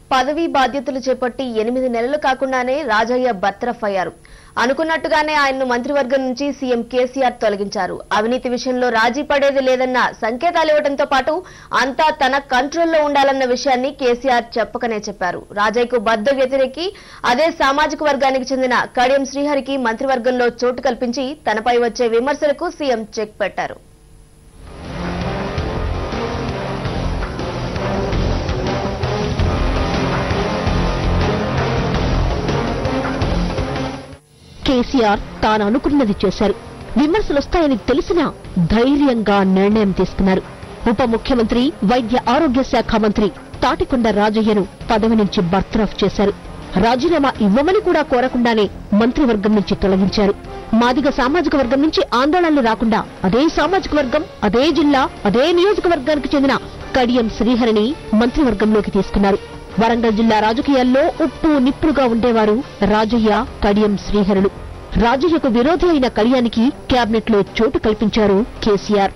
పదవీ బాధ్యతలు చేపట్టి ఎనిమిది నెలలు కాకుండానే రాజయ్య బర్తరఫ్ అయ్యారు అనుకున్నట్టుగానే ఆయన్ను మంత్రివర్గం నుంచి సీఎం కేసీఆర్ తొలగించారు అవినీతి విషయంలో రాజీ పడేది లేదన్న సంకేతాలు ఇవ్వడంతో పాటు అంతా తన కంట్రోల్లో ఉండాలన్న విషయాన్ని కేసీఆర్ చెప్పకనే చెప్పారు రాజయ్యకు బద్ద వ్యతిరేకి అదే సామాజిక వర్గానికి చెందిన కడియం శ్రీహరికి మంత్రివర్గంలో చోటు కల్పించి తనపై వచ్చే విమర్శలకు సీఎం చెక్ పెట్టారు కేసీఆర్ తాను అనుకున్నది చేశారు విమర్శలొస్తాయని తెలిసినా ధైర్యంగా నిర్ణయం తీసుకున్నారు ఉప ముఖ్యమంత్రి వైద్య ఆరోగ్య శాఖ మంత్రి తాటికొండ రాజయ్యను పదవి నుంచి బర్తరఫ్ చేశారు రాజీనామా ఇవ్వమని కూడా కోరకుండానే మంత్రివర్గం నుంచి తొలగించారు మాదిగ సామాజిక వర్గం నుంచి ఆందోళనలు రాకుండా అదే సామాజిక వర్గం అదే జిల్లా అదే నియోజకవర్గానికి చెందిన కడియం శ్రీహరిని మంత్రివర్గంలోకి తీసుకున్నారు వరంగల్ జిల్లా రాజకీయాల్లో ఉప్పు నిప్పులుగా ఉండేవారు రాజయ్య కడియం శ్రీహరులు రాజయ్యకు విరోధి అయిన కడియానికి కేబినెట్ లో చోటు కల్పించారు కేసీఆర్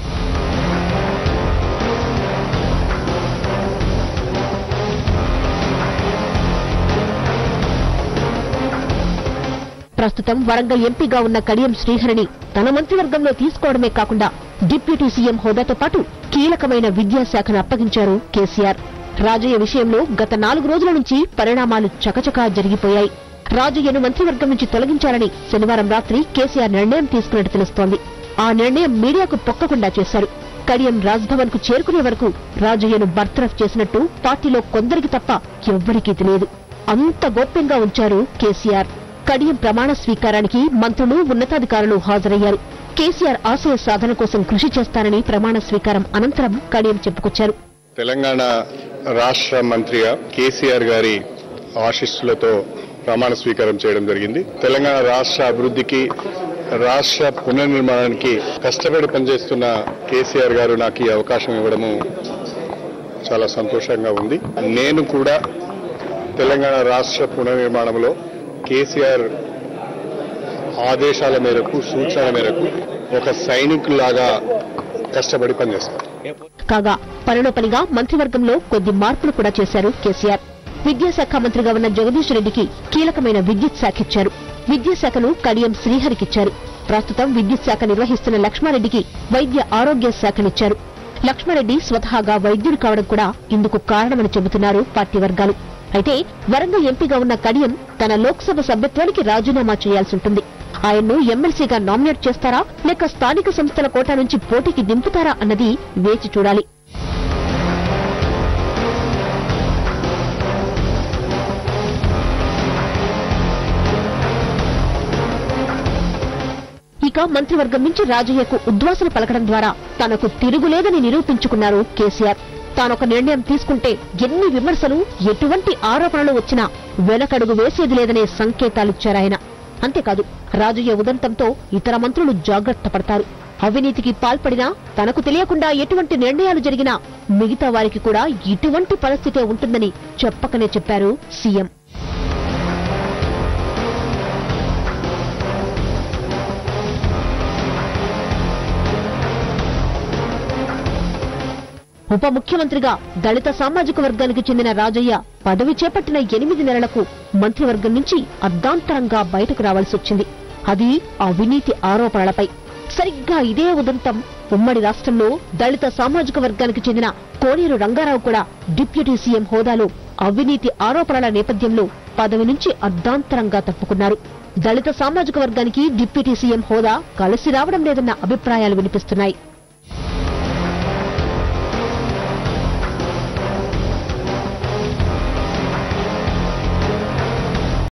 ప్రస్తుతం వరంగల్ ఎంపీగా ఉన్న కడియం శ్రీహరిని తన మంత్రివర్గంలో తీసుకోవడమే కాకుండా డిప్యూటీ సీఎం హోదాతో పాటు కీలకమైన విద్యాశాఖను అప్పగించారు కేసీఆర్ రాజయ్య విషయంలో గత నాలుగు రోజుల నుంచి పరిణామాలు చకచకా జరిగిపోయాయి రాజయ్యను మంత్రివర్గం నుంచి తొలగించాలని శనివారం రాత్రి కేసీఆర్ నిర్ణయం తీసుకున్నట్టు తెలుస్తోంది ఆ నిర్ణయం మీడియాకు పొక్కకుండా చేశారు కడియం రాజ్భవన్ కు చేరుకునే వరకు రాజయ్యను బర్తరఫ్ చేసినట్టు పార్టీలో కొందరికి తప్ప ఎవ్వరికీ తెలియదు అంత గోప్యంగా ఉంచారు కేసీఆర్ కడియం ప్రమాణ స్వీకారానికి మంత్రులు ఉన్నతాధికారులు హాజరయ్యారు కేసీఆర్ ఆశయ సాధన కోసం కృషి చేస్తానని ప్రమాణ స్వీకారం అనంతరం కడియం చెప్పుకొచ్చారు తెలంగాణ రాష్ట్ర మంత్రిగా కేసీఆర్ గారి ఆశీస్సులతో ప్రమాణ స్వీకారం చేయడం జరిగింది తెలంగాణ రాష్ట్ర అభివృద్ధికి రాష్ట్ర పునర్నిర్మాణానికి కష్టపడి పనిచేస్తున్న కేసీఆర్ గారు నాకు ఈ అవకాశం ఇవ్వడము చాలా సంతోషంగా ఉంది నేను కూడా తెలంగాణ రాష్ట్ర పునర్నిర్మాణంలో కేసీఆర్ ఆదేశాల మేరకు సూచనల మేరకు ఒక సైనికులాగా కష్టపడి పనిచేస్తాను కాగా పనిలో పనిగా మంత్రివర్గంలో కొద్ది మార్పులు కూడా చేశారు కేసీఆర్ విద్యాశాఖ మంత్రిగా ఉన్న జగదీష్ రెడ్డికి కీలకమైన విద్యుత్ శాఖ ఇచ్చారు విద్యాశాఖను కడియం శ్రీహరికిచ్చారు ప్రస్తుతం విద్యుత్ శాఖ నిర్వహిస్తున్న లక్ష్మారెడ్డికి వైద్య ఆరోగ్య శాఖనిచ్చారు లక్ష్మారెడ్డి స్వతహాగా వైద్యుడు కావడం కూడా ఇందుకు కారణమని చెబుతున్నారు పార్టీ వర్గాలు అయితే వరంగల్ ఎంపీగా ఉన్న కడియం తన లోక్సభ సభ్యత్వానికి రాజీనామా చేయాల్సి ఉంటుంది ఆయన్ను ఎమ్మెల్సీగా నామినేట్ చేస్తారా లేక స్థానిక సంస్థల కోటా నుంచి పోటీకి దింపుతారా అన్నది వేచి చూడాలి ఇక మంత్రివర్గం నుంచి రాజయ్యకు ఉద్వాసన పలకడం ద్వారా తనకు తిరుగులేదని నిరూపించుకున్నారు కేసీఆర్ తానొక నిర్ణయం తీసుకుంటే ఎన్ని విమర్శలు ఎటువంటి ఆరోపణలు వచ్చినా వెనకడుగు వేసేది లేదనే సంకేతాలిచ్చారాయన అంతేకాదు రాజయ్య ఉదంతంతో ఇతర మంత్రులు జాగ్రత్త పడతారు అవినీతికి పాల్పడినా తనకు తెలియకుండా ఎటువంటి నిర్ణయాలు జరిగినా మిగతా వారికి కూడా ఇటువంటి పరిస్థితే ఉంటుందని చెప్పకనే చెప్పారు సీఎం ఉప ముఖ్యమంత్రిగా దళిత సామాజిక వర్గానికి చెందిన రాజయ్య పదవి చేపట్టిన ఎనిమిది నెలలకు మంత్రివర్గం నుంచి అర్ధాంతరంగా బయటకు రావాల్సి వచ్చింది అది అవినీతి ఆరోపణలపై సరిగ్గా ఇదే ఉదంతం ఉమ్మడి రాష్ట్రంలో దళిత సామాజిక వర్గానికి చెందిన కోనేరు రంగారావు కూడా డిప్యూటీ సీఎం హోదాలో అవినీతి ఆరోపణల నేపథ్యంలో పదవి నుంచి అర్ధాంతరంగా తప్పుకున్నారు దళిత సామాజిక వర్గానికి డిప్యూటీ సీఎం హోదా కలిసి రావడం లేదన్న అభిప్రాయాలు వినిపిస్తున్నాయి